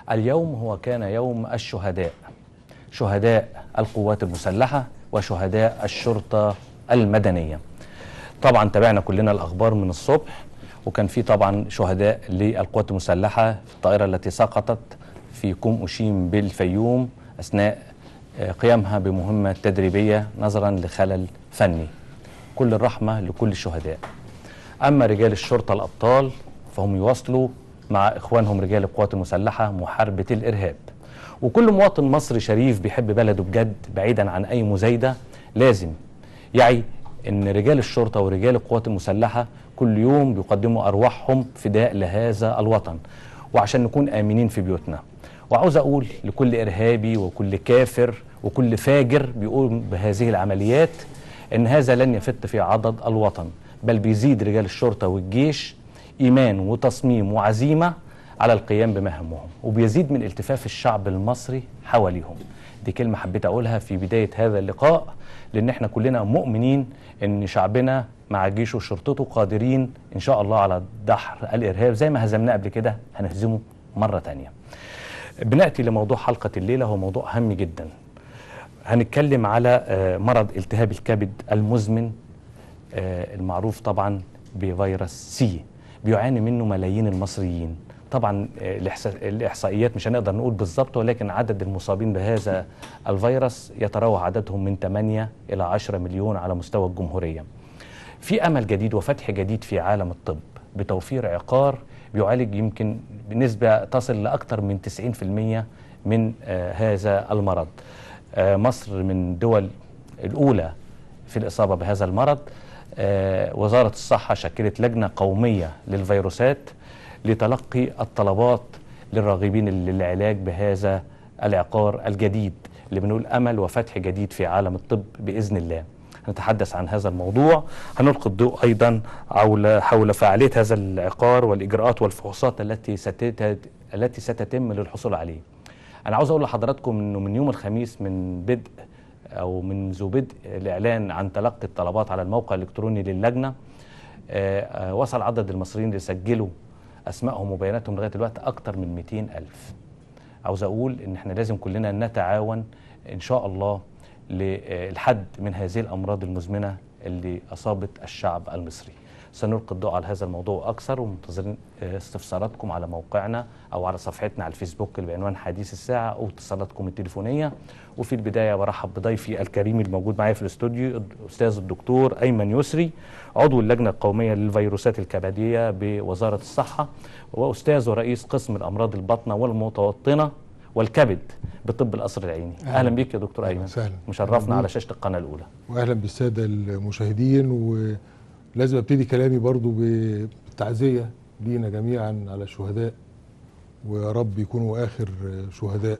اليوم هو كان يوم الشهداء شهداء القوات المسلحة وشهداء الشرطة المدنية طبعا تابعنا كلنا الأخبار من الصبح وكان في طبعا شهداء للقوات المسلحة في الطائرة التي سقطت في كوم أوشيم بالفيوم أثناء آه، قيامها بمهمة تدريبية نظرا لخلل فني كل الرحمة لكل الشهداء أما رجال الشرطة الأبطال فهم يواصلوا مع إخوانهم رجال القوات المسلحة محاربة الإرهاب وكل مواطن مصري شريف بيحب بلده بجد بعيدا عن أي مزايدة لازم يعي أن رجال الشرطة ورجال القوات المسلحة كل يوم بيقدموا أرواحهم فداء لهذا الوطن وعشان نكون آمنين في بيوتنا وعاوز أقول لكل إرهابي وكل كافر وكل فاجر بيقوم بهذه العمليات ان هذا لن يفت في عضد الوطن بل بيزيد رجال الشرطه والجيش ايمان وتصميم وعزيمه على القيام بمهامهم وبيزيد من التفاف الشعب المصري حواليهم دي كلمه حبيت اقولها في بدايه هذا اللقاء لان احنا كلنا مؤمنين ان شعبنا مع جيشه وشرطته قادرين ان شاء الله على دحر الارهاب زي ما هزمناه قبل كده هنهزمه مره تانية بناتي لموضوع حلقه الليله هو موضوع هام جدا هنتكلم على آه، مرض التهاب الكبد المزمن آه، المعروف طبعا بفيروس سي بيعاني منه ملايين المصريين طبعا آه، الإحسا- الإحصائيات مش هنقدر نقول بالظبط ولكن عدد المصابين بهذا الفيروس يتراوح عددهم من 8 إلى 10 مليون على مستوى الجمهورية في أمل جديد وفتح جديد في عالم الطب بتوفير عقار بيعالج يمكن بنسبة تصل لأكثر من 90% من آه، هذا المرض آه، مصر من الدول الأولى في الإصابة بهذا المرض آه، وزارة الصحة شكلت لجنة قومية للفيروسات لتلقي الطلبات للراغبين للعلاج بهذا العقار الجديد اللي بنقول أمل وفتح جديد في عالم الطب بإذن الله نتحدث عن هذا الموضوع هنلقي الضوء أيضا حول حول فعالية هذا العقار والإجراءات والفحوصات التي ستت التي ستتم للحصول عليه أنا عاوز أقول لحضراتكم أنه من يوم الخميس من بدء أو منذ بدء الإعلان عن تلقي الطلبات على الموقع الإلكتروني للجنة آه، آه، وصل عدد المصريين اللي سجلوا أسمائهم وبياناتهم لغاية دلوقتي أكتر من 200 ألف عاوز أقول إن إحنا لازم كلنا نتعاون إن شاء الله للحد من هذه الأمراض المزمنة اللي أصابت الشعب المصري سنلقي الضوء على هذا الموضوع أكثر ومنتظرين آه، استفساراتكم على موقعنا أو على صفحتنا على الفيسبوك اللي بعنوان حديث الساعة أو اتصالاتكم التليفونية وفي البداية برحب بضيفي الكريم الموجود معايا في الاستوديو الأستاذ الدكتور أيمن يسري عضو اللجنة القومية للفيروسات الكبدية بوزارة الصحة وأستاذ ورئيس قسم الأمراض الباطنة والمتوطنة والكبد بطب القصر العيني أهلا. أهلا بيك يا دكتور أهلا أيمن وسهلا. أهلا مشرفنا على بيك. شاشة القناة الأولى واهلا بالساده المشاهدين ولازم ابتدي كلامي برضو بالتعزيه لينا جميعا على الشهداء ويا رب يكونوا اخر شهداء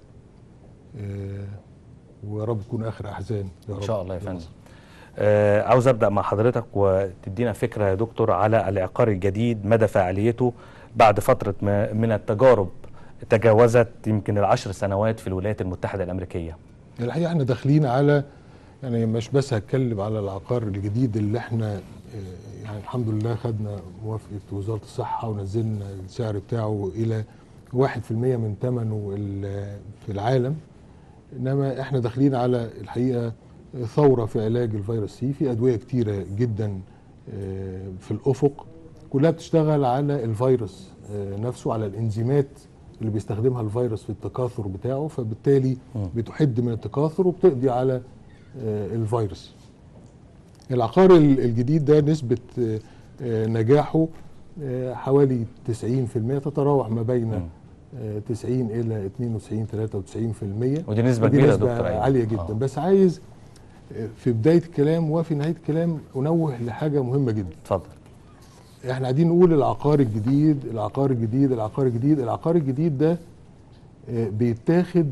آه، ويا رب تكون اخر احزان يا رب إن شاء الله يا فندم آه عاوز أبدأ مع حضرتك وتدينا فكرة يا دكتور على العقار الجديد مدى فعاليته بعد فترة ما- من التجارب تجاوزت يمكن العشر سنوات في الولايات المتحدة الأمريكية الحقيقه احنا داخلين على يعني مش بس هتكلم على العقار الجديد اللي احنا آه، يعني الحمد لله خدنا موافقه وزاره الصحه ونزلنا السعر بتاعه الى 1% من ثمنه ال- في العالم انما احنا داخلين على الحقيقه ثوره في علاج الفيروس سي في ادويه كتيره جدا آه، في الافق كلها بتشتغل على الفيروس آه، نفسه على الانزيمات اللي بيستخدمها الفيروس في التكاثر بتاعه فبالتالي مم. بتحد من التكاثر وبتقضي على آه، الفيروس العقار ال- الجديد ده نسبة آه، آه، نجاحه آه، حوالي 90% تتراوح ما بين مم. آه، 90 إلى 92 93% ودي نسبة ودي كبيرة يا نسبة دكتور أيمن عالية جدا آه. بس عايز آه، في بداية الكلام وفي نهاية الكلام أنوه لحاجة مهمة جدا اتفضل احنا قاعدين نقول العقار الجديد العقار الجديد العقار الجديد العقار الجديد ده آه، بيتاخد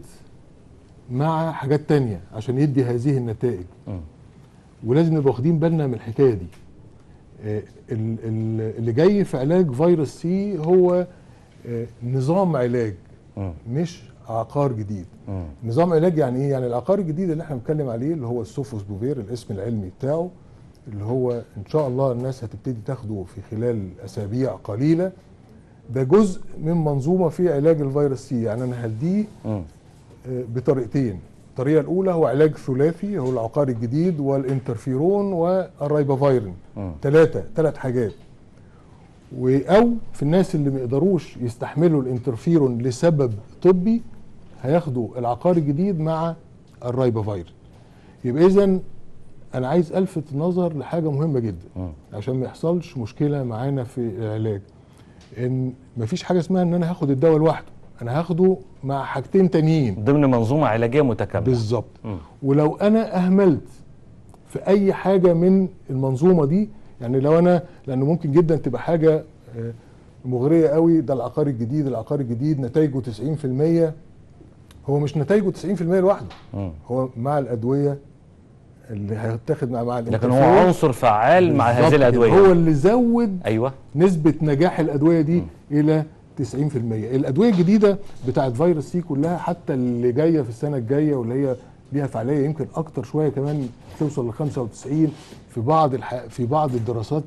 مع حاجات تانية عشان يدي هذه النتائج مم. ولازم نبقى واخدين بالنا من الحكايه دي آه، ال- ال- اللي جاي في علاج فيروس سي هو آه، نظام علاج مم. مش عقار جديد مم. نظام علاج يعني ايه يعني العقار الجديد اللي احنا بنتكلم عليه اللي هو السوفوس بوفير الاسم العلمي بتاعه اللي هو ان شاء الله الناس هتبتدي تاخده في خلال اسابيع قليله ده جزء من منظومه في علاج الفيروس سي يعني انا هديه مم. آه، بطريقتين الطريقه الاولى هو علاج ثلاثي هو العقار الجديد والانترفيرون والرايبافيرين مم. ثلاثه ثلاث حاجات و- او في الناس اللي ما يقدروش يستحملوا الانترفيرون لسبب طبي هياخدوا العقار الجديد مع الرايبافيرين يبقى اذا انا عايز الفت النظر لحاجه مهمه جدا مم. عشان ما يحصلش مشكله معانا في العلاج ان مفيش حاجه اسمها ان انا هاخد الدواء لوحده انا هاخده مع حاجتين تانيين ضمن منظومه علاجيه متكامله بالظبط مم. ولو انا اهملت في اي حاجه من المنظومه دي يعني لو انا لانه ممكن جدا تبقى حاجه آه، مغريه قوي ده العقار الجديد العقار الجديد نتائجه 90% هو مش نتائجه 90% لوحده مم. هو مع الادويه اللي هيتاخد مع مع لكن هو الانترفيرون. عنصر فعال مع بالظبط هذه كده. الادويه هو اللي زود ايوه نسبة نجاح الأدوية دي إلى 90% الأدوية الجديدة بتاعت فيروس سي كلها حتى اللي جاية في السنة الجاية واللي هي ليها فعالية يمكن أكتر شوية كمان توصل ل 95 في بعض الح... في بعض الدراسات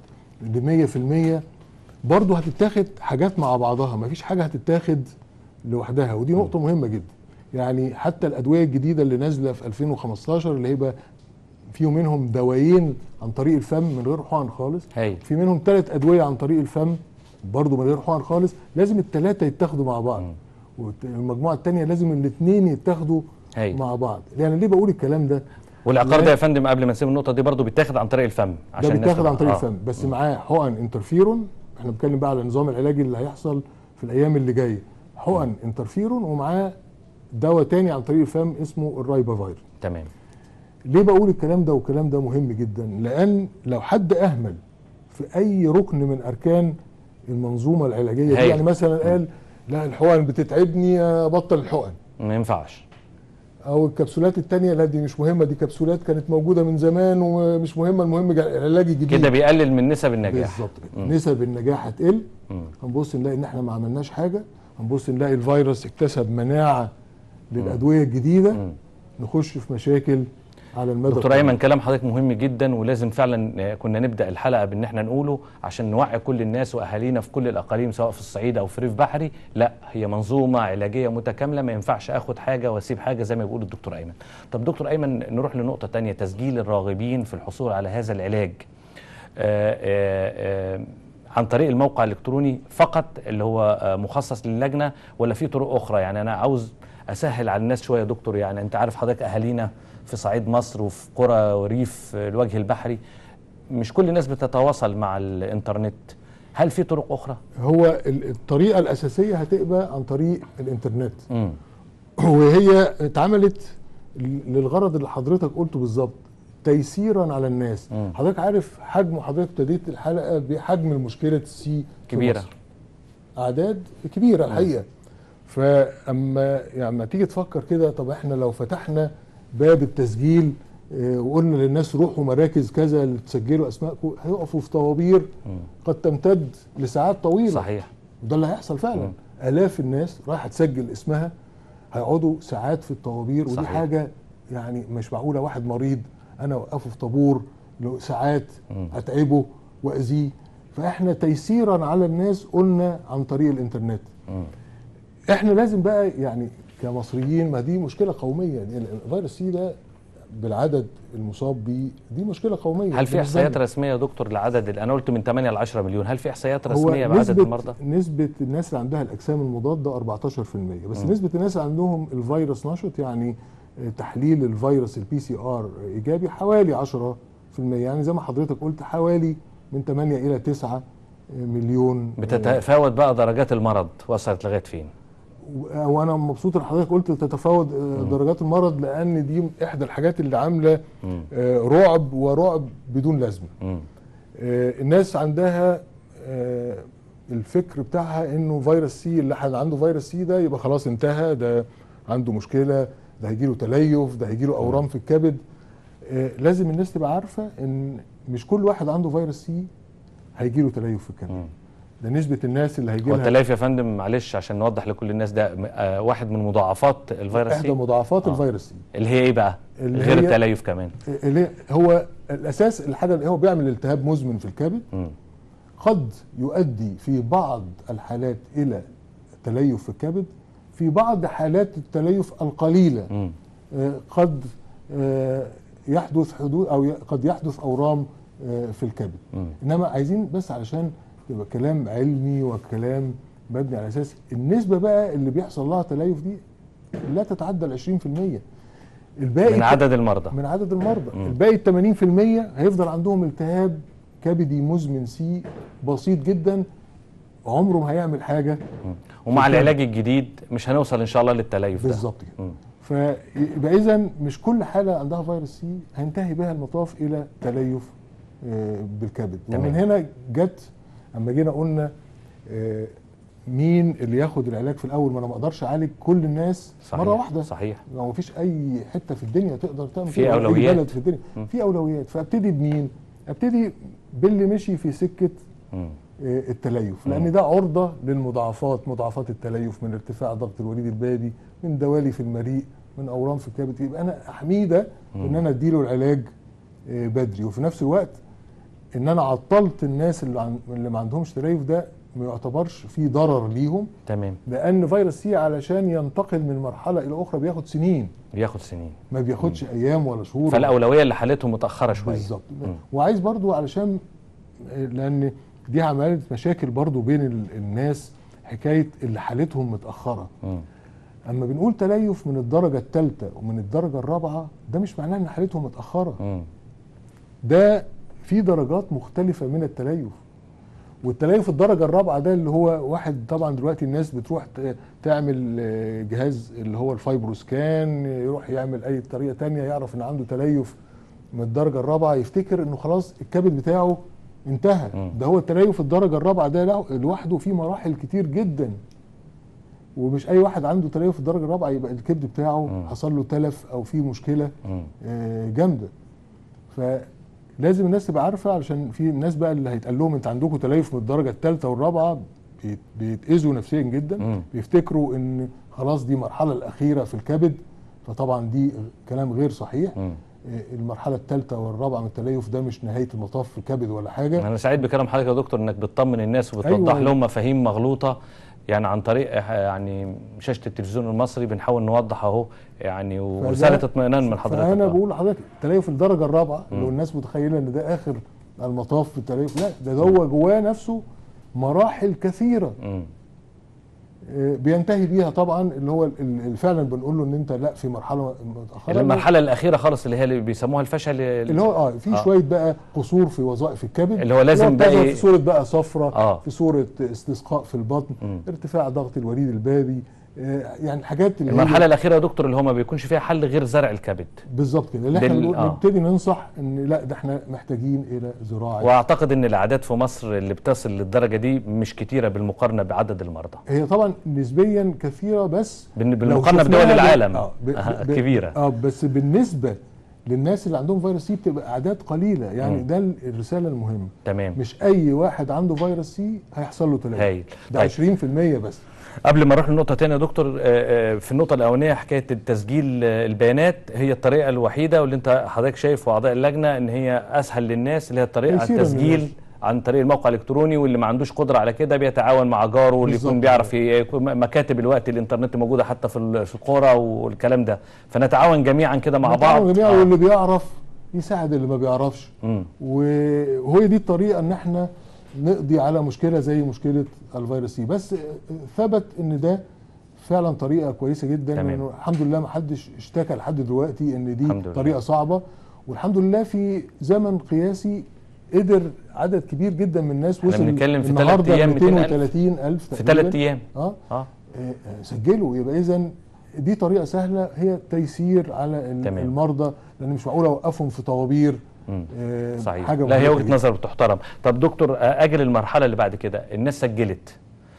ل 100% برضه هتتاخد حاجات مع بعضها مفيش حاجة هتتاخد لوحدها ودي نقطة مهمة جدا يعني حتى الأدوية الجديدة اللي نازلة في 2015 اللي هيبقى فيهم منهم دوايين عن طريق الفم من غير حقن خالص هايل في منهم ثلاث ادويه عن طريق الفم برضه من غير حقن خالص لازم الثلاثه يتاخدوا مع بعض والمجموعه الثانيه لازم الاثنين يتاخدوا هايل مع بعض يعني ليه بقول الكلام ده والعقار لا. ده يا فندم قبل ما نسيب النقطه دي برضو بيتاخد عن طريق الفم ده الناس بيتاخد تبقى- عن طريق آه. الفم بس معاه حقن انترفيرون احنا بنتكلم بقى على النظام العلاجي اللي هيحصل في الايام اللي جايه حقن انترفيرون ومعاه دواء تاني عن طريق الفم اسمه الرايبافير تمام ليه بقول الكلام ده والكلام ده مهم جدا لان لو حد اهمل في اي ركن من اركان المنظومه العلاجيه دي هايل. يعني مثلا قال لا الحقن بتتعبني ابطل الحقن ما ينفعش او الكبسولات التانية لا دي مش مهمه دي كبسولات كانت موجوده من زمان ومش مهمه المهم جا- العلاج الجديد كده بيقلل من نسب النجاح بالظبط كده نسب النجاح هتقل مم. هنبص نلاقي ان احنا ما عملناش حاجه هنبص نلاقي الفيروس اكتسب مناعه للادويه الجديده مم. نخش في مشاكل على المدى دكتور الطويل. ايمن كلام حضرتك مهم جدا ولازم فعلا آه، كنا نبدا الحلقه بان احنا نقوله عشان نوعي كل الناس واهالينا في كل الاقاليم سواء في الصعيد او في ريف بحري لا هي منظومه علاجيه متكامله ما ينفعش اخد حاجه واسيب حاجه زي ما بيقول الدكتور ايمن طب دكتور ايمن نروح لنقطه تانية تسجيل الراغبين في الحصول على هذا العلاج آه، آه، آه، عن طريق الموقع الالكتروني فقط اللي هو آه، مخصص للجنه ولا في طرق اخرى يعني انا عاوز اسهل على الناس شويه يا دكتور يعني انت عارف حضرتك اهالينا في صعيد مصر وفي قرى وريف الوجه البحري مش كل الناس بتتواصل مع الانترنت هل في طرق اخرى هو ال- الطريقه الاساسيه هتبقى عن طريق الانترنت امم وهي اتعملت ل- للغرض اللي حضرتك قلته بالظبط تيسيرا على الناس مم. حضرتك عارف حجم حضرتك ابتديت الحلقه بحجم المشكله السي في كبيرة. مصر. اعداد كبيره الحقيقه فاما يعني اما تيجي تفكر كده طب احنا لو فتحنا باب التسجيل آه، وقلنا للناس روحوا مراكز كذا اللي تسجلوا اسمائكم هيقفوا في طوابير قد تمتد لساعات طويله صحيح وده اللي هيحصل فعلا الاف الناس رايحه تسجل اسمها هيقعدوا ساعات في الطوابير ودي صحيح. حاجه يعني مش معقوله واحد مريض انا اوقفه في طابور له ساعات اتعبه واذيه فاحنا تيسيرا على الناس قلنا عن طريق الانترنت مم. احنا لازم بقى يعني كمصريين ما دي مشكله قوميه دي الفيروس سي ده بالعدد المصاب بيه دي مشكله قوميه هل في بالنسبة احصائيات لنا. رسميه يا دكتور لعدد ال- انا قلت من 8 ل 10 مليون هل في احصائيات هو رسميه بعدد نسبة المرضى نسبة الناس اللي عندها الأجسام المضادة 14% بس نسبة الناس اللي عندهم الفيروس نشط يعني آه، تحليل الفيروس البي سي ار إيجابي حوالي 10% يعني زي ما حضرتك قلت حوالي من 8 إلى 9 مليون آه، بتتفاوت بقى درجات المرض وصلت لغايه فين و- وانا مبسوط ان حضرتك قلت تتفاوت آه، درجات المرض لان دي احدى الحاجات اللي عامله مم. آه، رعب ورعب بدون لازمه مم. آه، الناس عندها آه، الفكر بتاعها انه فيروس سي اللي حد عنده فيروس سي ده يبقى خلاص انتهى ده عنده مشكله ده هيجيله تليف ده هيجيله اورام في الكبد آه، لازم الناس تبقى عارفه ان مش كل واحد عنده فيروس سي هيجيله تليف في الكبد مم. ده نسبه الناس اللي هيجي هو لها التليف يا فندم معلش عشان نوضح لكل الناس ده م- آه واحد من مضاعفات الفيروس احدى سي مضاعفات آه. الفيروس سي اللي هي ايه بقى اللي غير هي- التليف كمان اللي هو الاساس الحاجه اللي هو بيعمل التهاب مزمن في الكبد مم. قد يؤدي في بعض الحالات الى تليف في الكبد في بعض حالات التليف القليله مم. آه، قد آه، يحدث حدوث او ي- قد يحدث اورام آه، في الكبد مم. انما عايزين بس علشان يبقى كلام علمي وكلام مبني على اساس النسبه بقى اللي بيحصل لها تليف دي لا تتعدى ال 20% الباقي من عدد المرضى من عدد المرضى مم. الباقي ال 80% هيفضل عندهم التهاب كبدي مزمن سي بسيط جدا عمره ما هيعمل حاجه مم. ومع الكبد. العلاج الجديد مش هنوصل ان شاء الله للتليف ده بالظبط كده مم. فيبقى اذا مش كل حاله عندها فيروس سي هينتهي بها المطاف الى تليف آه، بالكبد تمام. ومن هنا جت اما جينا قلنا آه، مين اللي ياخد العلاج في الاول ما انا ما اقدرش اعالج كل الناس صحيح مره واحده صحيح ما فيش اي حته في الدنيا تقدر تعمل في كده، ولا أي أولويات. بلد في الدنيا م. في اولويات فابتدي بمين ابتدي باللي مشي في سكه مم. آه، التليف مم. لان ده عرضه للمضاعفات مضاعفات التليف من ارتفاع ضغط الوريد البابي من دوالي في المريء من اورام في الكبد يبقى انا احميه ده ان انا اديله العلاج آه، بدري وفي نفس الوقت ان انا عطلت الناس اللي, عن اللي ما عندهمش تليف ده ما يعتبرش في ضرر ليهم تمام لان فيروس سي علشان ينتقل من مرحله الى اخرى بياخد سنين بياخد سنين ما بياخدش ايام ولا شهور فالاولويه اللي حالتهم متاخره شويه بالظبط مم. وعايز برضو علشان لان دي عملت مشاكل برضو بين ال- الناس حكايه اللي حالتهم متاخره مم. اما بنقول تليف من الدرجه الثالثه ومن الدرجه الرابعه ده مش معناه ان حالتهم متاخره مم. ده في درجات مختلفه من التليف والتليف الدرجه الرابعه ده اللي هو واحد طبعا دلوقتي الناس بتروح ت- تعمل آه، جهاز اللي هو الفايبروسكان يروح يعمل اي طريقه تانية يعرف ان عنده تليف من الدرجه الرابعه يفتكر انه خلاص الكبد بتاعه انتهى مم. ده هو التليف الدرجه الرابعه ده لو- لوحده فيه مراحل كتير جدا ومش اي واحد عنده تليف الدرجه الرابعه يبقى الكبد بتاعه مم. حصل له تلف او فيه مشكله مم. آه، جامده فلازم الناس تبقى عارفه علشان في الناس بقى اللي هيتقال لهم انت عندكم تليف من الدرجه الثالثه والرابعه بيت- بيتاذوا نفسيا جدا مم. بيفتكروا ان خلاص دي المرحله الاخيره في الكبد فطبعا دي كلام غير صحيح مم. آه، المرحله الثالثه والرابعه من التليف ده مش نهايه المطاف في الكبد ولا حاجه انا سعيد بكلام حضرتك يا دكتور انك بتطمن الناس وبتوضح أيوة. لهم مفاهيم مغلوطه يعني عن طريق يعني شاشه التلفزيون المصري بنحاول نوضح اهو يعني ورساله فده- اطمئنان من حضرتك فانا آه. بقول لحضرتك التليف الدرجه الرابعه مم. لو الناس متخيله ان ده اخر المطاف في التليف لا ده هو جواه نفسه مراحل كثيره مم. آه، بينتهي بيها طبعا اللي هو ال- اللي فعلا بنقول له ان انت لا في مرحله متاخره المرحله الاخيره خالص اللي هي اللي بيسموها الفشل اللي هو اه في آه. آه. شويه بقى قصور في وظائف الكبد اللي هو لازم بقى بتظهر ي- في صوره بقى صفرة آه. في صوره استسقاء في البطن مم. ارتفاع ضغط الوريد البابي آه، يعني الحاجات اللي هي- المرحله الاخيره يا دكتور اللي هو ما بيكونش فيها حل غير زرع الكبد بالظبط كده اللي احنا دل- نقول- آه. نبتدي ننصح ان لا ده احنا محتاجين الى زراعه واعتقد ان الاعداد في مصر اللي بتصل للدرجه دي مش كتيره بالمقارنه بعدد المرضى هي طبعا نسبيا كثيره بس بال- لو بالمقارنه شفناها بدول ب- العالم آه ب- آه، ب- كبيره اه بس بالنسبه للناس اللي عندهم فيروس سي بتبقى اعداد قليله يعني مم. ده الرساله المهمه تمام مش اي واحد عنده فيروس سي هيحصل له تليف هايل ده 20% بس قبل ما نروح لنقطة تانية يا دكتور آه، آه، في النقطة الأولانية حكاية التسجيل آه، البيانات هي الطريقة الوحيدة واللي أنت حضرتك شايف وأعضاء اللجنة إن هي أسهل للناس اللي هي الطريقة تيسيراً التسجيل للناس. عن طريق الموقع الإلكتروني واللي ما عندوش قدرة على كده بيتعاون مع جاره واللي بالظبط يكون بيعرف ي- يكون مكاتب الوقت الإنترنت موجودة حتى في ال- في القرى والكلام ده فنتعاون جميعا كده مع بعض نتعاون جميعا آه. واللي بيعرف يساعد اللي ما بيعرفش مم. وهي دي الطريقه ان احنا نقضي على مشكله زي مشكله الفيروس سي بس ثبت ان ده فعلا طريقه كويسه جدا تمام. إنه الحمد لله ما حدش اشتكى لحد دلوقتي ان دي الحمد لله. طريقه صعبه والحمد لله في زمن قياسي قدر عدد كبير جدا من الناس إحنا وصل بنتكلم في تلات النهارده أيام 230 الف في ثلاث أيام اه اه آه، آه، سجلوا يبقى اذا دي طريقه سهله هي تيسير على ال- تمام. المرضى لان مش معقول اوقفهم في طوابير مم. آه، صحيح حاجه لا هي مهمة وجهه جداً. نظر بتحترم طب دكتور آه، اجل المرحله اللي بعد كده الناس سجلت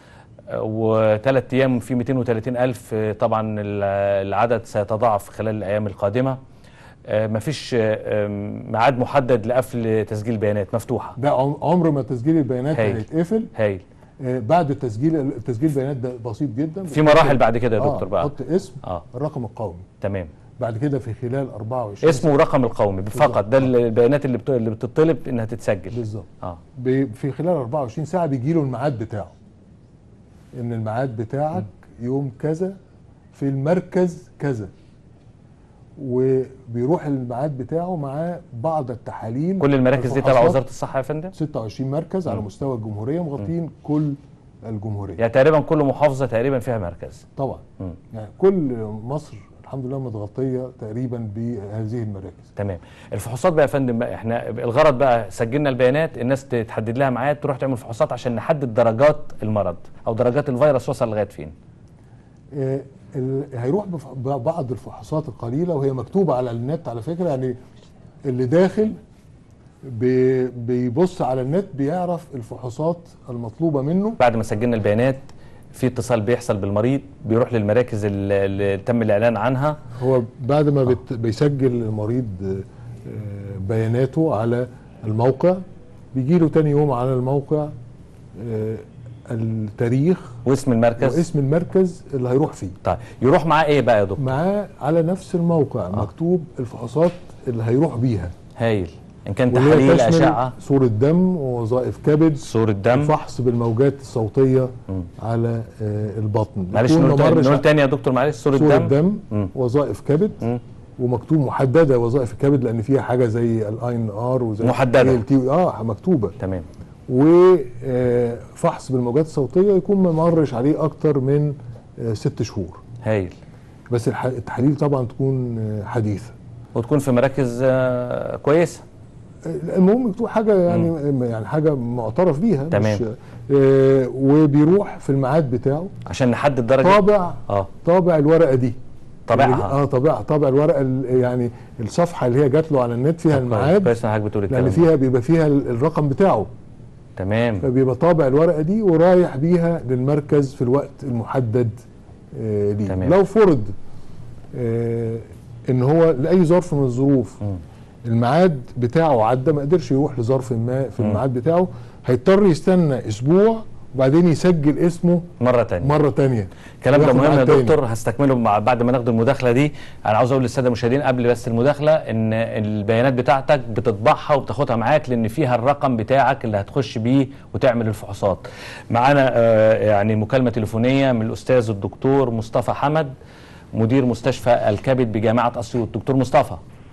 وثلاث ايام في 230 الف آه، طبعا ال- العدد سيتضاعف خلال الايام القادمه آه، مفيش آه، آم، ميعاد محدد لقفل تسجيل بيانات مفتوحه ده عم- عمر ما تسجيل البيانات هايل. هيتقفل هايل آه، بعد التسجيل التسجيل البيانات ده بسيط جدا في مراحل بعد كده يا آه، دكتور بقى حط اسم اه الرقم القومي تمام بعد كده في خلال 24 اسمه ورقم القومي فقط ده بالظبط. البيانات اللي بت- اللي بتطلب انها تتسجل بالظبط اه ب- في خلال 24 ساعه بيجي له الميعاد بتاعه ان الميعاد بتاعك يوم كذا في المركز كذا وبيروح الميعاد بتاعه مع بعض التحاليل كل المراكز دي تبع الفحوصات. وزاره الصحه يا فندم 26 مركز على مستوى الجمهوريه مغطين كل الجمهوريه يعني تقريبا كل محافظه تقريبا فيها مركز طبعا مم. يعني كل مصر الحمد لله متغطيه تقريبا بهذه المراكز تمام الفحوصات بقى يا فندم بقى احنا الغرض بقى سجلنا البيانات الناس تحدد لها ميعاد تروح تعمل فحوصات عشان نحدد درجات المرض او درجات الفيروس وصل لغايه فين آه، ال- هيروح بف- ببعض الفحوصات القليله وهي مكتوبه على النت على فكره يعني اللي داخل بي- بيبص على النت بيعرف الفحوصات المطلوبه منه بعد ما سجلنا البيانات في اتصال بيحصل بالمريض بيروح للمراكز اللي اللي تم الاعلان عنها هو بعد ما بت بيسجل المريض آه، بياناته على الموقع بيجي له تاني يوم على الموقع آه، التاريخ واسم المركز واسم المركز اللي هيروح فيه طيب يروح معاه ايه بقى يا دكتور معاه على نفس الموقع آه. مكتوب الفحوصات اللي هيروح بيها هايل ان كان واللي هي تحاليل تشمل اشعه صورة دم ووظائف كبد صوره دم الفحص بالموجات الصوتية مم. على آه، البطن معلش يكون نقول ما تاني مرش نقول تاني يا دكتور معلش صوره صورة دم دم مم. وظائف كبد مم. ومكتوب محددة وظائف الكبد لأن فيها حاجة زي الاي ان ار وزي محددة. ال تي اه مكتوبة تمام وفحص بالموجات الصوتية يكون ما مرش عليه أكتر من آه، ست شهور هايل بس الح- التحاليل طبعا تكون آه، حديثة وتكون في مراكز آه، كويسه المهم مكتوب حاجه يعني يعني حاجه معترف بيها تمام. مش آه وبيروح في الميعاد بتاعه عشان نحدد درجه طابع اه طابع الورقه دي طابعها. اه طابع طابع الورقه ال- يعني الصفحه اللي هي جات له على النت فيها الميعاد كويس ان حضرتك بتقول الكلام لان ده. فيها بيبقى فيها ال- الرقم بتاعه تمام فبيبقى طابع الورقه دي ورايح بيها للمركز في الوقت المحدد آه ليه تمام. لو فرض آه ان هو لاي ظرف من الظروف مم. الميعاد بتاعه عدى ما قدرش يروح لظرف ما في مم. الميعاد بتاعه هيضطر يستنى اسبوع وبعدين يسجل اسمه مره تانية مره تانية الكلام ده وياخد مهم يا ميعاد تاني. دكتور هستكمله مع بعد ما ناخد المداخله دي انا عاوز اقول للساده المشاهدين قبل بس المداخله ان البيانات بتاعتك بتطبعها وبتاخدها معاك لان فيها الرقم بتاعك اللي هتخش بيه وتعمل الفحوصات معانا آه، يعني مكالمه تليفونيه من الاستاذ الدكتور مصطفى حمد مدير مستشفى الكبد بجامعه اسيوط دكتور مصطفى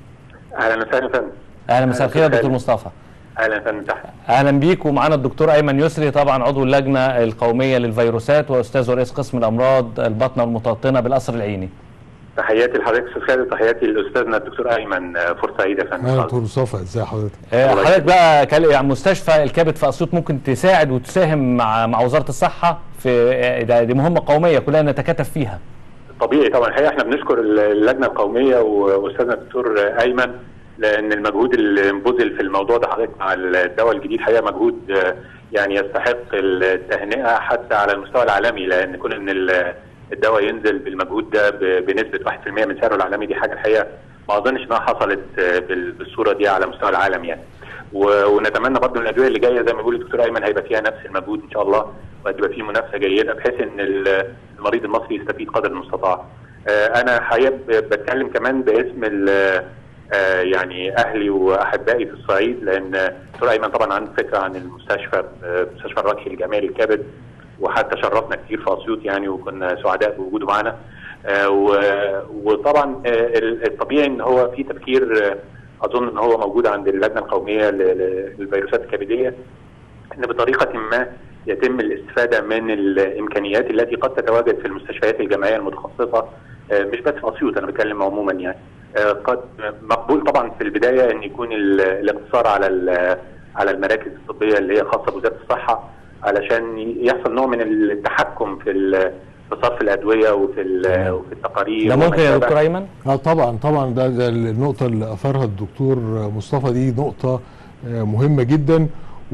اهلا وسهلا فندم اهلا مساء الخير يا دكتور خالد. مصطفى اهلا فندم تحت اهلا بيك ومعانا الدكتور ايمن يسري طبعا عضو اللجنه القوميه للفيروسات واستاذ ورئيس قسم الامراض الباطنه والمتوطنه بالقصر العيني تحياتي لحضرتك استاذ خالد وتحياتي لاستاذنا الدكتور ايمن آه، فرصه سعيده يا فندم اه اتفضل. دكتور مصطفى ازي حضرتك آه، الله حضرتك يخليك. بقى كل- يعني مستشفى الكبد في اسيوط ممكن تساعد وتساهم مع مع وزاره الصحه في آه، ده- دي مهمه قوميه كلنا نتكاتف فيها طبيعي طبعا الحقيقه احنا بنشكر اللجنه القوميه واستاذنا الدكتور ايمن لان المجهود اللي بذل في الموضوع ده حضرتك مع الدواء الجديد حقيقه مجهود آه، يعني يستحق التهنئه حتى على المستوى العالمي لان كون ان ال- الدواء ينزل بالمجهود ده ب- بنسبه 1% من سعره العالمي دي حاجه الحقيقه ما اظنش انها حصلت آه، بال- بالصوره دي على مستوى العالم يعني و- ونتمنى برضه الادويه اللي جايه زي ما بيقول الدكتور ايمن هيبقى فيها نفس المجهود ان شاء الله وهتبقى فيه منافسه جيده بحيث ان ال- المريض المصري يستفيد قدر المستطاع. آه، انا حقيقه ب- بتكلم كمان باسم ال- آه، يعني اهلي واحبائي في الصعيد لان الدكتور ايمن طبعا عنده فكره عن المستشفى آه، مستشفى الرجحي الجامعي للكبد وحتى شرفنا كتير في اسيوط يعني وكنا سعداء بوجوده معنا آه، و- وطبعا آه، ال- الطبيعي ان هو في تفكير آه، اظن ان هو موجود عند اللجنه القوميه ل- ل- للفيروسات الكبديه ان بطريقه ما يتم الاستفاده من الامكانيات التي قد تتواجد في المستشفيات الجامعيه المتخصصه آه، مش بس في اسيوط انا بتكلم عموما يعني آه، قد مقبول طبعا في البدايه ان يكون ال- الاقتصار على ال- على المراكز الطبيه اللي هي خاصه بوزاره الصحه علشان يحصل نوع من التحكم في ال- في صرف الادويه وفي ال- وفي التقارير ده وما ممكن يا شابه. دكتور ايمن اه طبعا طبعا ده, ده النقطه اللي اثارها الدكتور مصطفى دي نقطه آه، مهمه جدا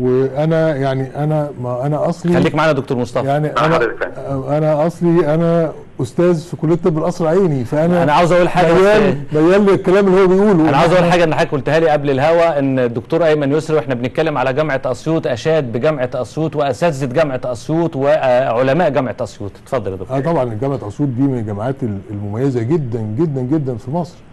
وانا يعني انا ما انا اصلي خليك معانا يا دكتور مصطفى يعني مع انا حضرتك. انا اصلي انا استاذ في كليه طب القصر العيني فانا انا عاوز اقول حاجه ميال بس ميال للكلام اللي هو بيقوله انا عاوز اقول حاجه ان حضرتك قلتها لي قبل الهوا ان الدكتور ايمن يسري واحنا بنتكلم على جامعه اسيوط اشاد بجامعه اسيوط واساتذه جامعه اسيوط وعلماء جامعه اسيوط اتفضل يا دكتور اه طبعا جامعه اسيوط دي من الجامعات المميزه جدا جدا جدا في مصر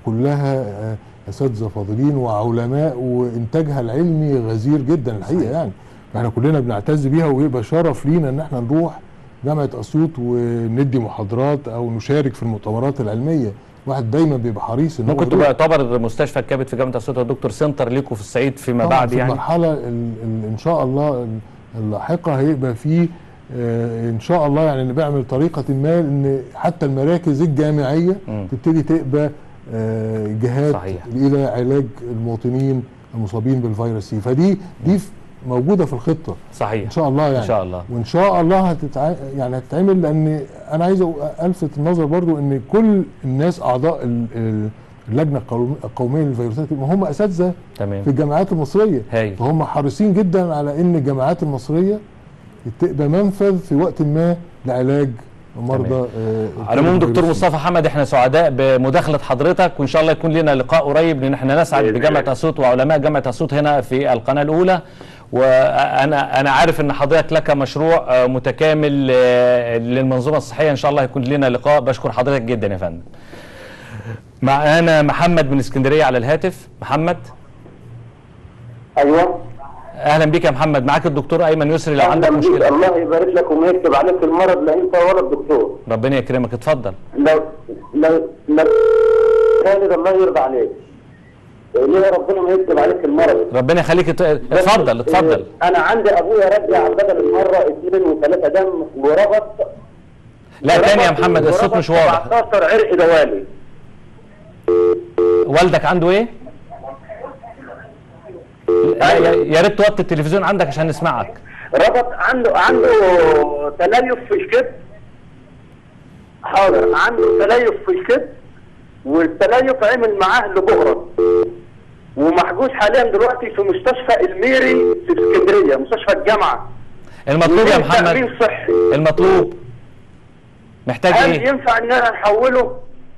كلها آه، اساتذه فاضلين وعلماء وانتاجها العلمي غزير جدا الحقيقه يعني احنا كلنا بنعتز بيها ويبقى شرف لينا ان احنا نروح جامعه اسيوط وندي محاضرات او نشارك في المؤتمرات العلميه واحد دايما بيبقى حريص ان هو ممكن يروح. تبقى يعتبر مستشفى الكبد في جامعه اسيوط يا دكتور سنتر ليكوا في الصعيد فيما طبعاً بعد في يعني المرحله ال- ال- ان شاء الله ال- اللاحقه هيبقى في آه، ان شاء الله يعني نعمل طريقه ما ان حتى المراكز الجامعيه مم. تبتدي تبقى آه، جهات صحيح. الى علاج المواطنين المصابين بالفيروس سي فدي دي ف- موجوده في الخطه صحيح ان شاء الله يعني ان شاء الله وان شاء الله هتتع... يعني هتتعمل لان انا عايز أ- الفت النظر برضو ان كل الناس اعضاء ال- ال- اللجنه القوم- القوميه للفيروسات ما هم اساتذه في تمام الجامعات المصريه هايل فهم حريصين جدا على ان الجامعات المصريه تبقى منفذ في وقت ما لعلاج مرضى آه، على العموم دكتور الفيروس سي. مصطفى حمد احنا سعداء بمداخله حضرتك وان شاء الله يكون لنا لقاء قريب لان احنا نسعد بإذن بجامعه الله. اسيوط وعلماء جامعه اسيوط هنا في القناه الاولى وانا انا عارف ان حضرتك لك مشروع آه، متكامل آه، للمنظومه الصحيه ان شاء الله يكون لنا لقاء بشكر حضرتك جدا يا فندم معانا محمد من اسكندريه على الهاتف محمد ايوه اهلا بك يا محمد معاك الدكتور ايمن يسري لو أهلاً عندك بيك. مشكله الله يبارك لك وما يكتب عليك المرض لا انت ولا الدكتور ربنا يكرمك اتفضل لو لو لو خالد الله يرضى عليك ليه ربنا ما يكتب عليك المرض ربنا يخليك ات- اتفضل اتفضل إيه، انا عندي ابويا رجع بدل المره اثنين وثلاثه دم وربط لا تاني يا وربط- محمد الصوت وربط مش واضح 17 عرق دوالي والدك عنده ايه؟ لا، يا يا ريت توطي التلفزيون عندك عشان نسمعك ربط عنده عنده تليف في الكبد حاضر عنده تليف في الكبد والتليف عمل معاه لبهرة ومحجوز حاليا دلوقتي في مستشفى الميري في اسكندريه مستشفى الجامعه المطلوب يا بدون محمد تامين صحي المطلوب محتاج هل ايه؟ ينفع ان انا احوله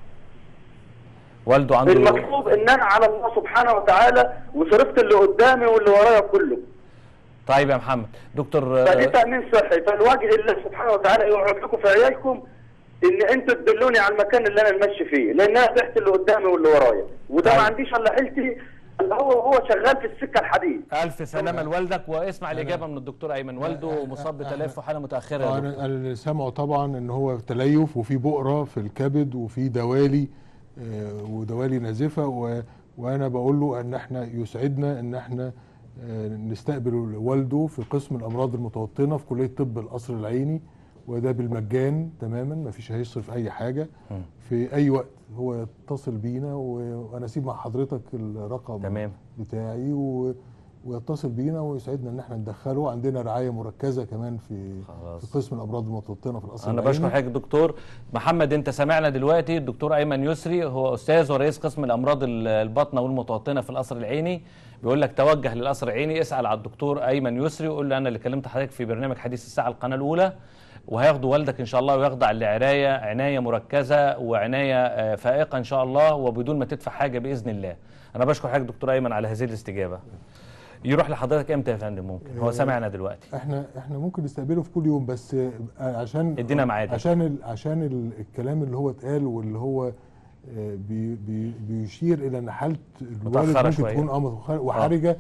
والده عنده المطلوب ان انا على الله سبحانه وتعالى وصرفت اللي قدامي واللي ورايا كله طيب يا محمد دكتور فدي آه، تامين صحي فالوجه الله سبحانه وتعالى يقعد لكم في عيالكم ان انتوا تدلوني على المكان اللي انا ماشي فيه لان انا تحت اللي قدامي واللي ورايا وده طيب. ما عنديش الا حيلتي اللي هو هو شغال في السكه الحديد الف سلامه لوالدك واسمع الاجابه من الدكتور ايمن والده مصاب بتلف وحاله متاخره يا آه، دكتور. انا أنا اللي سامعه طبعا ان هو تليف وفي بؤره في الكبد وفي دوالي آه، ودوالي نازفه و- وانا بقول له ان احنا يسعدنا ان احنا آه، نستقبل والده في قسم الامراض المتوطنه في كليه طب القصر العيني وده بالمجان تماما ما فيش هيصرف اي حاجه في اي وقت هو يتصل بينا و- وانا اسيب مع حضرتك الرقم تمام. بتاعي و ويتصل بينا ويسعدنا ان احنا ندخله عندنا رعايه مركزه كمان في خلاص. في قسم الامراض المتوطنه في القصر انا العيني. بشكر حضرتك دكتور محمد انت سامعنا دلوقتي الدكتور ايمن يسري هو استاذ ورئيس قسم الامراض ال- الباطنه والمتوطنه في القصر العيني بيقول لك توجه للقصر العيني اسال على الدكتور ايمن يسري وقول له انا اللي كلمت حضرتك في برنامج حديث الساعه القناه الاولى وهياخدوا والدك ان شاء الله ويخضع لعنايه عنايه مركزه وعنايه آه، فائقه ان شاء الله وبدون ما تدفع حاجه باذن الله انا بشكر حضرتك دكتور ايمن على هذه الاستجابه يروح لحضرتك امتى يا فندم ممكن هو سامعنا دلوقتي احنا احنا ممكن نستقبله في كل يوم بس آه، عشان ادينا ميعاد. عشان ال عشان ال الكلام اللي هو اتقال واللي هو آه، بي بي بيشير الى ان حاله الوالد متأخرة ممكن شوية. تكون اه متأخرة وحرجه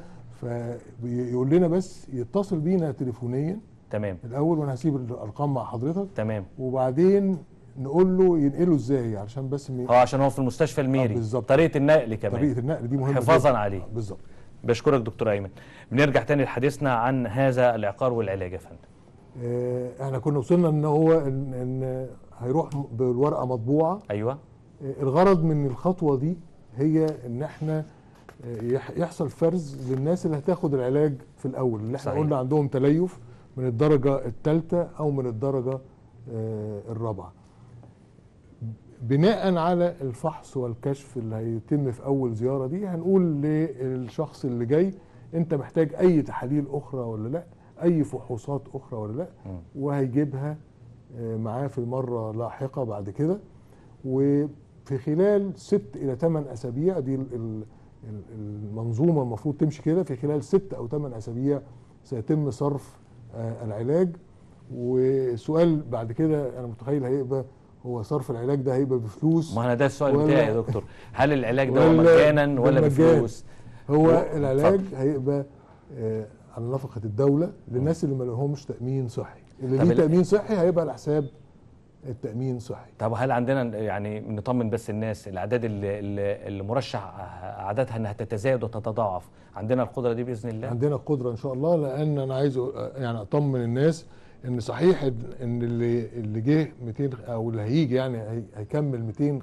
فيقول لنا بس يتصل بينا تليفونيا تمام الاول وانا هسيب الارقام مع حضرتك تمام وبعدين نقول له ينقله ازاي علشان بس م- اه عشان هو في المستشفى الميري آه، بالظبط. طريقه النقل كمان طريقه النقل دي مهمه حفاظاً جداً. عليه. آه، بالظبط بشكرك دكتور ايمن بنرجع تاني لحديثنا عن هذا العقار والعلاج يا فندم آه، احنا كنا وصلنا ان هو ان, إن هيروح بالورقه مطبوعه ايوه آه، الغرض من الخطوه دي هي ان احنا آه، يح- يحصل فرز للناس اللي هتاخد العلاج في الاول اللي احنا صحيح. قلنا عندهم تليف من الدرجه الثالثه او من الدرجه آه، الرابعه بناء على الفحص والكشف اللي هيتم في اول زياره دي هنقول للشخص اللي جاي انت محتاج اي تحاليل اخرى ولا لا اي فحوصات اخرى ولا لا مم. وهيجيبها آه، معاه في مره لاحقه بعد كده وفي خلال ست الى ثمان اسابيع دي ال- ال- ال- المنظومه المفروض تمشي كده في خلال ست او ثمان اسابيع سيتم صرف آه، العلاج وسؤال بعد كده انا متخيل هيبقى هو صرف العلاج ده هيبقى بفلوس ما انا ده السؤال ولا- بتاعي يا دكتور هل العلاج ده ولا مجانا ولا بالمجان. بفلوس هو و- العلاج اتفضل. هيبقى آه على نفقه الدوله للناس اللي ما لهمش تامين صحي اللي طب ليه ال- تامين صحي هيبقى على حساب التامين صحي طب هل عندنا يعني نطمن بس الناس الاعداد اللي, اللي اللي مرشح عددها انها تتزايد وتتضاعف عندنا القدره دي باذن الله عندنا القدره ان شاء الله لان انا عايز أ- يعني اطمن الناس ان صحيح ان اللي اللي جه 200 او اللي هيجي يعني هي- هيكمل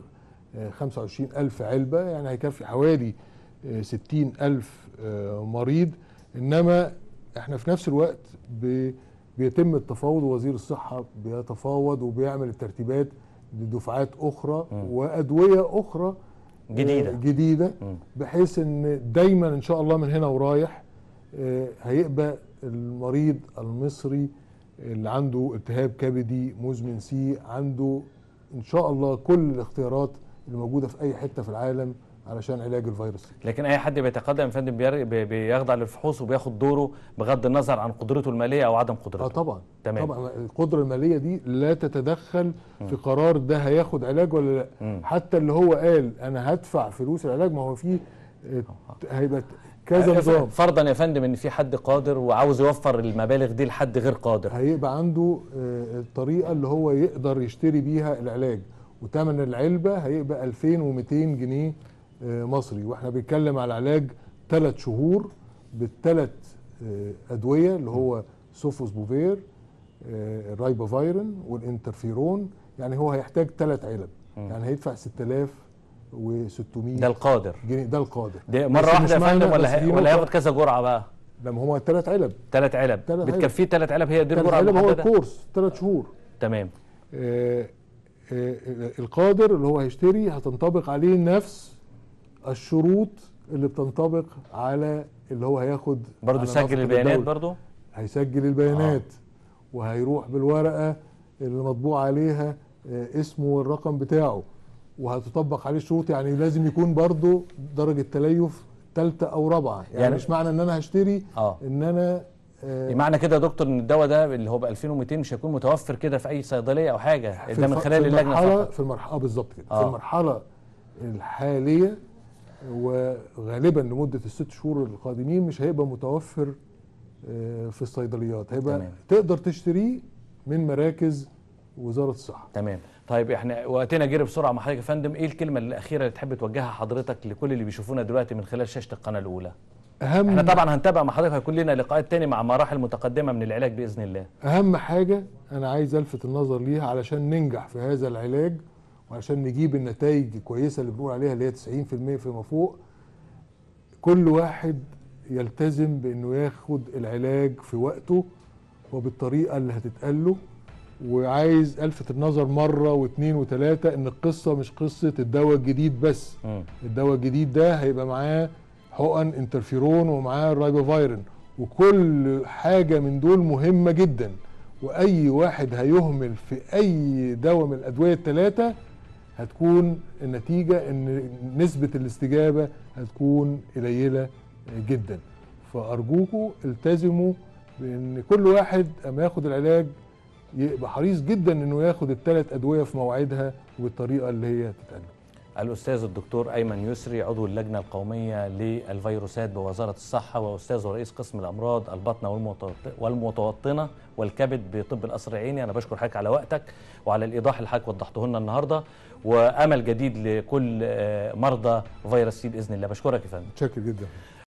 225 الف علبه يعني هيكفي حوالي آه، 60 الف آه، مريض انما احنا في نفس الوقت ب- بيتم التفاوض ووزير الصحه بيتفاوض وبيعمل الترتيبات لدفعات اخرى وادويه اخرى جديدة. آه، جديده مم. بحيث ان دايما ان شاء الله من هنا ورايح آه، هيبقى المريض المصري اللي عنده التهاب كبدي مزمن سي عنده ان شاء الله كل الاختيارات اللي موجوده في اي حته في العالم علشان علاج الفيروس لكن اي حد بيتقدم يا فندم بير- بي- بيخضع للفحوص وبياخد دوره بغض النظر عن قدرته الماليه او عدم قدرته اه طبعا تمام. طبعا القدره الماليه دي لا تتدخل في قرار ده هياخد علاج ولا لا مم. حتى اللي هو قال انا هدفع فلوس العلاج ما هو فيه آه، هيبقى كذا آه، نظام فرضا يا فندم ان في حد قادر وعاوز يوفر المبالغ دي لحد غير قادر هيبقى عنده آه، الطريقه اللي هو يقدر يشتري بيها العلاج وثمن العلبه هيبقى 2200 جنيه آه، مصري واحنا بنتكلم على علاج ثلاث شهور بالثلاث آه، ادويه اللي هو سوفوس بوفير آه، الرايبوفايرين والانترفيرون يعني هو هيحتاج ثلاث علب يعني هيدفع 6600 ده القادر جنيه ده القادر ده بس مره واحده مش يا معنى- فندم بس ولا دي هي- ولا نقطة- هياخد كذا جرعه بقى لما هو ثلاث علب ثلاث علب تلات علب. بتكفيه ثلاث علب هي دي ثلاث الجرعه علب هو المحدده الكورس ثلاث شهور تمام آه، آه، القادر اللي هو هيشتري هتنطبق عليه نفس الشروط اللي بتنطبق على اللي هو هياخد برضه على يسجل نفقة البيانات الدولة. برضه هيسجل البيانات وهيروح بالورقه اللي مطبوع عليها آه، اسمه والرقم بتاعه وهتطبق عليه الشروط يعني لازم يكون برضه درجه تليف ثالثه او رابعه يعني, يعني- يعني مش معنى ان انا هشتري اه ان انا آه، معنى كده يا دكتور ان الدواء ده اللي هو ب 2200 مش هيكون متوفر كده في اي صيدليه او حاجه في ده من الف- خلال في اللجنه المرحلة فقط في المرحله آه بالظبط كده آه. في المرحله الحاليه وغالبا لمده الست شهور القادمين مش هيبقى متوفر آه، في الصيدليات هيبقى تمام. تقدر تشتريه من مراكز وزاره الصحه تمام طيب احنا وقتنا جري بسرعه مع حضرتك يا فندم ايه الكلمه الاخيره اللي تحب توجهها حضرتك لكل اللي بيشوفونا دلوقتي من خلال شاشه القناه الاولى اهم احنا طبعا هنتابع مع حضرتك هيكون لنا لقاءات تاني مع مراحل متقدمه من العلاج باذن الله اهم حاجه انا عايز الفت النظر ليها علشان ننجح في هذا العلاج وعشان نجيب النتائج الكويسه اللي بنقول عليها اللي هي 90% فيما فوق كل واحد يلتزم بانه ياخد العلاج في وقته وبالطريقه اللي هتتقال له وعايز الفت النظر مره واثنين وثلاثه ان القصه مش قصه الدواء الجديد بس مم. الدواء الجديد ده هيبقى معاه حقن انترفيرون ومعاه الرايبوفايرين وكل حاجه من دول مهمه جدا واي واحد هيهمل في اي دواء من الادويه الثلاثه هتكون النتيجه ان نسبه الاستجابه هتكون قليله جدا فارجوكوا التزموا بان كل واحد اما ياخد العلاج يبقى حريص جدا انه ياخد الثلاث ادويه في موعدها وبالطريقه اللي هي تتقال له. الاستاذ الدكتور ايمن يسري عضو اللجنه القوميه للفيروسات بوزاره الصحه واستاذ ورئيس قسم الامراض الباطنه والمتوط- والمتوطنه والكبد بطب القصر العيني انا بشكر حضرتك على وقتك وعلى الايضاح اللي حضرتك وضحته لنا النهارده وامل جديد لكل آه، مرضى فيروس سي باذن الله بشكرك يا فندم متشكر جدا